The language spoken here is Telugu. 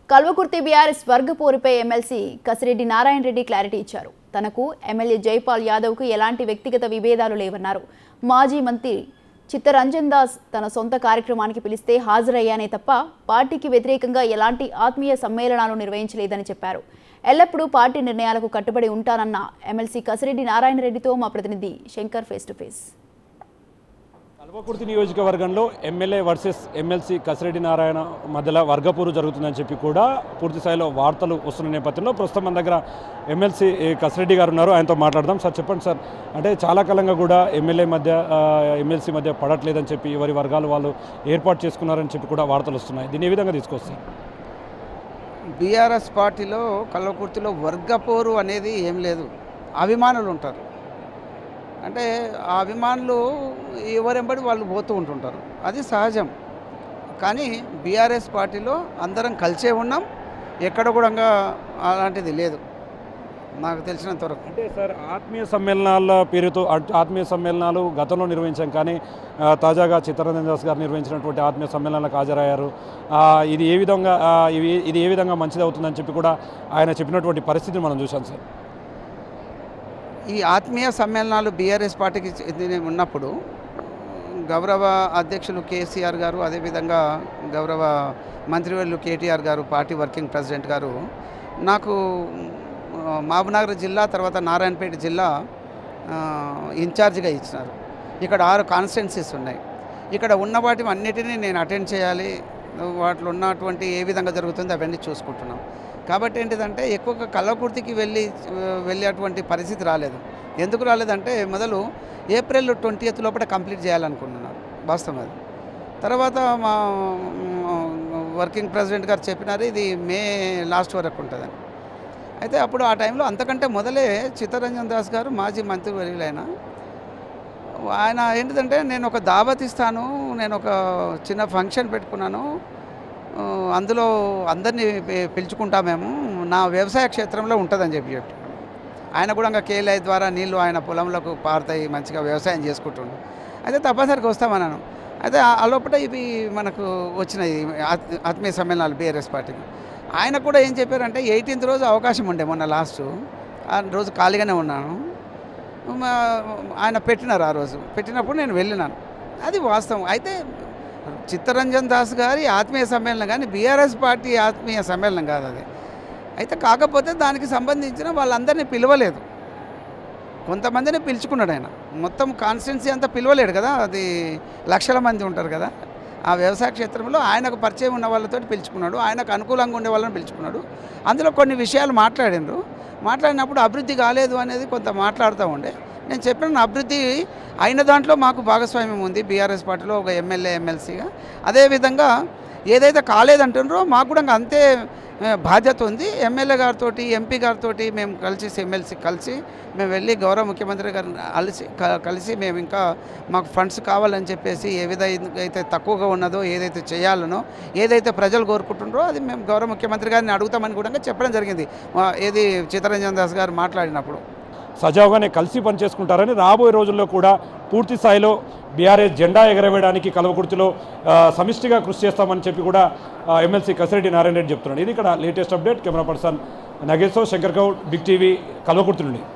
కల్వకుర్తి బీఆర్ఎస్ వర్గపోరుపై ఎమ్మెల్సీ కసిరెడ్డి నారాయణ రెడ్డి క్లారిటీ ఇచ్చారు తనకు ఎమ్మెల్యే జైపాల్ యాదవ్కు ఎలాంటి వ్యక్తిగత విభేదాలు లేవన్నారు మాజీ మంత్రి చిత్తరంజన్ దాస్ తన సొంత కార్యక్రమానికి పిలిస్తే హాజరయ్యానే తప్ప పార్టీకి వ్యతిరేకంగా ఎలాంటి ఆత్మీయ సమ్మేళనాలు నిర్వహించలేదని చెప్పారు ఎల్లప్పుడూ పార్టీ నిర్ణయాలకు కట్టుబడి ఉంటానన్న ఎమ్మెల్సీ కసిరెడ్డి నారాయణ రెడ్డితో మా ప్రతినిధి Shankar face to face Kalwakurthy నియోజకవర్గంలో MLA versus MLC Kasireddy Narayana మధ్యలో వర్గపూరు జరుగుతుందని చెప్పి కూడా పూర్తి స్థాయిలో వార్తలు వస్తున్న నేపథ్యంలో ప్రస్తుతం మన దగ్గర ఎమ్మెల్సీ ఏ, కసిరెడ్డి గారు ఉన్నారు ఆయనతో మాట్లాడదాం సార్ చెప్పండి సార్ అంటే చాలా కాలంగా కూడా ఎమ్మెల్యే మధ్య ఆ, ఎమ్మెల్సీ మధ్య పడట్లేదని చెప్పి ఎవరి వర్గాలు వాళ్ళు ఏర్పాటు చేసుకున్నారని చెప్పి కూడా వార్తలు వస్తున్నాయి దీన్ని ఏ విధంగా తీసుకొస్తారు బీఆర్ఎస్ పార్టీలో కల్వకుర్తిలో వర్గపోరు అనేది ఏం లేదు అభిమానులు ఉంటారు అంటే ఆ అభిమానులు ఎవరెంబడి వాళ్ళు పోతూ ఉంటుంటారు అది సహజం కానీ బీఆర్ఎస్ పార్టీలో అందరం కలిసే ఉన్నాం ఎక్కడ కూడా అలాంటిది లేదు నాకు తెలిసినంత వరకు అంటే సార్ ఆత్మీయ సమ్మేళనాల పేరుతో అట్- ఆత్మీయ సమ్మేళనాలు గతంలో నిర్వహించాం కానీ ఆ, తాజాగా చిత్తరంజన్ దాస్ గారు నిర్వహించినటువంటి ఆత్మీయ సమ్మేళనాలకు హాజరయ్యారు ఆ, ఇది ఏ విధంగా ఆ, ఇవి ఇది ఏ విధంగా మంచిది అవుతుందని చెప్పి కూడా ఆయన చెప్పినటువంటి పరిస్థితిని మనం చూసాం సార్ ఈ ఆత్మీయ సమ్మేళనాలు బీఆర్ఎస్ పార్టీకి చెందిన ఉన్నప్పుడు గౌరవ అధ్యక్షులు కేసీఆర్ గారు అదేవిధంగా గౌరవ మంత్రివర్యులు కేటీఆర్ గారు పార్టీ వర్కింగ్ ప్రెసిడెంట్ గారు నాకు ఆ, మహబూబ్నగర్ జిల్లా తర్వాత నారాయణపేట జిల్లా ఆ, ఇన్ఛార్జిగా ఇచ్చినారు ఇక్కడ ఆరు కాన్స్టిట్యున్సీస్ ఉన్నాయి ఇక్కడ ఉన్న వాటి అన్నిటినీ నేను అటెండ్ చేయాలి వాటిలో ఉన్నటువంటి ఏ విధంగా జరుగుతుందో అవన్నీ చూసుకుంటున్నాం కాబట్టి ఏంటిదంటే ఎక్కువగా కళ్ళకుర్తికి వెళ్ళి ఆ, వెళ్ళేటువంటి పరిస్థితి రాలేదు ఎందుకు రాలేదంటే మొదలు ఏప్రిల్ ట్వంటీ ఎయిత్ లోపల కంప్లీట్ చేయాలనుకుంటున్నారు వాస్తవం అది తర్వాత మా వర్కింగ్ ప్రెసిడెంట్ గారు చెప్పినారు ఇది మే లాస్ట్ వరకు ఉంటుందని అయితే అప్పుడు ఆ టైంలో అంతకంటే మొదలే చిత్తరంజన్ దాస్ గారు మాజీ మంత్రివర్యులైన ఆయన ఏంటిదంటే నేను ఒక దావత్ ఇస్తాను నేను ఒక చిన్న ఫంక్షన్ పెట్టుకున్నాను ఆ, అందులో అందరినీ పి- పిలుచుకుంటా మేము నా వ్యవసాయ క్షేత్రంలో ఉంటుందని చెప్పి చెప్పాడు ఆయన కూడా ఇంకా కేలై ద్వారా నీళ్లు ఆయన పొలంలోకి పారుతాయి మంచిగా వ్యవసాయం చేసుకుంటుండు అయితే తప్పనిసరిగా వస్తామన్నాను అయితే ఆ- ఆ లోపల ఇవి మనకు వచ్చినాయి ఆత్- ఆత్మీయ సమ్మేళనాలు బీఆర్ఎస్ పార్టీకి ఆయన కూడా ఏం చెప్పారంటే ఎయిటీన్త్ రోజు అవకాశం ఉండే మొన్న లాస్ట్ ఆ రోజు ఖాళీగానే ఉన్నాను మా- ఆయన పెట్టినారు ఆ రోజు పెట్టినప్పుడు నేను వెళ్ళినాను అది వాస్తవం అయితే చిత్తరంజన్ దాస్ గారి ఆత్మీయ సమ్మేళనం కానీ బీఆర్ఎస్ పార్టీ ఆత్మీయ సమ్మేళనం కాదు అది అయితే కాకపోతే దానికి సంబంధించిన వాళ్ళందరినీ పిలవలేదు కొంతమందిని పిలుచుకున్నాడు ఆయన మొత్తం కాన్స్టిట్యున్సీ అంతా పిలవలేడు కదా అది లక్షల మంది ఉంటారు కదా ఆ వ్యవసాయ క్షేత్రంలో ఆయనకు పరిచయం ఉన్న వాళ్ళతో పిలుచుకున్నాడు ఆయనకు అనుకూలంగా ఉండే వాళ్ళని పిలుచుకున్నాడు అందులో కొన్ని విషయాలు మాట్లాడిండ్రు మాట్లాడినప్పుడు అభివృద్ధి కాలేదు అనేది కొంత మాట్లాడుతూ ఉండే నేను చెప్పిన అభివృద్ధి అయిన దాంట్లో మాకు భాగస్వామ్యం ఉంది బీఆర్ఎస్ పార్టీలో ఒక ఎమ్మెల్యే ఎమ్మెల్సీగా అదేవిధంగా ఏదైతే కాలేదంటున్నారో మాకు కూడా అంతే ఆ, బాధ్యత ఉంది ఎమ్మెల్యే గారితో ఎంపీ గారితో మేము కలిసి ఎమ్మెల్సీ కలిసి మేము వెళ్ళి గౌరవ ముఖ్యమంత్రి గారిని కలిసి క- కలిసి మేము ఇంకా మాకు ఫండ్స్ కావాలని చెప్పేసి ఏ విధంగా అయితే తక్కువగా ఉన్నదో ఏదైతే చేయాలనో ఏదైతే ప్రజలు కోరుకుంటున్నారో అది మేము గౌరవ ముఖ్యమంత్రి గారిని అడుగుతామని కూడా చెప్పడం జరిగింది ఆ, ఏది చిత్తరంజన్ దాస్ గారు మాట్లాడినప్పుడు సజావుగానే కలిసి పనిచేసుకుంటారని రాబోయే రోజుల్లో కూడా పూర్తి స్థాయిలో బీఆర్ఎస్ జెండా ఎగరవేయడానికి కల్వకుర్తిలో ఆ, సమిష్టిగా కృషి చేస్తామని చెప్పి కూడా ఆ, ఎమ్మెల్సీ కసిరెడ్డి నారాయణ రెడ్డి చెప్తున్నాడు ఇది ఇక్కడ latest update camera person Nageshwar Shankar Goud Big TV Kalwakurthy నుండి